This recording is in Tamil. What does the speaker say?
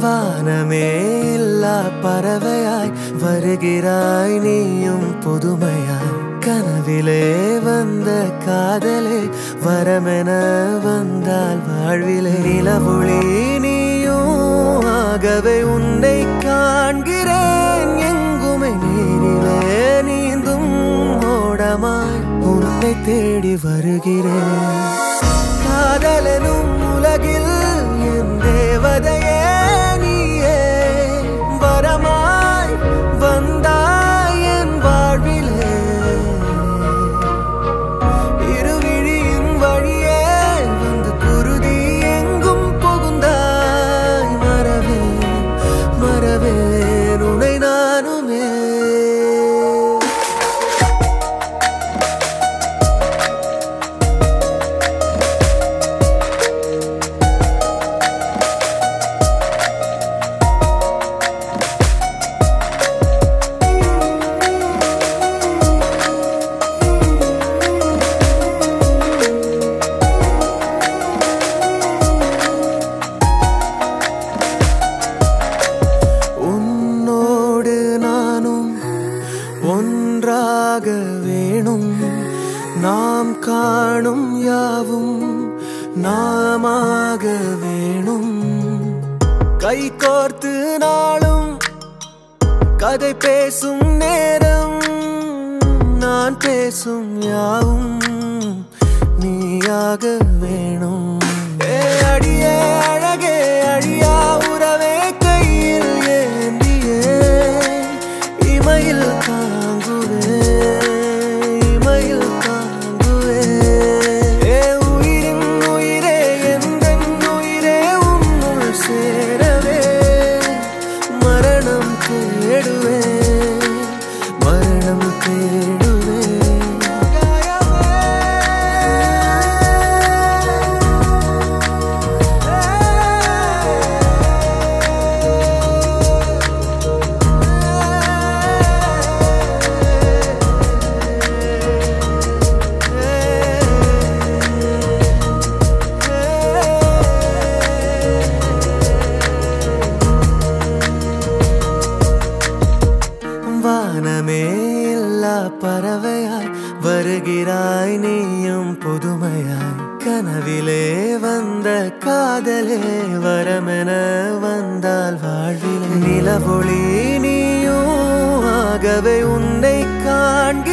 வானமே இல்லா பறவையாய் வருகிறாய் நீயும் புதுமையாய் கனவிலே வந்த காதலே வரமென வந்தால் வாழ்விலே நிலவொளி நீயும் ஆகவே உன்னை காண்கிறேன் எங்குமே நீரிலே நீந்தும் ஓடமாய் உன்னை தேடி வருகிறேன் காதலனும் உலகில் என் தேவதையே நீயே வரமாய் வந்தாய் என் வாழ்விலே இருவிழியின் வழியே வந்து குருதி எங்கும் புகுந்தாய் மறவே மறவே உனை நானுமே உன்னோடு நானும் ஒன்றாக வேணும் நாம் காணும் யாவும் நாமாக வேணும் கை கோர்த்து நாளும் கதை பேசும் நேரம் நான் பேசும் யாவும் நீயாக வேணும் ஏ அடியே அழகே அழியா உறவே கையில் ஏந்தியே இமையில் தாங்குவே இமையில் தாங்குவே ஏ உயிரின் உயிரே எந்தன் உயிரே உன்னுள் சேரவே மரணம் தேடுவே மரணம் தேடுவே வானமே இல்லா பறவையாய் வருகிறாய் நீயும் புதுமையாய் கனவிலே வந்த காதலே வரமென வந்தால் வாழ்வில் நிலவொளி நீயும் ஆகவே உன்னை காண்க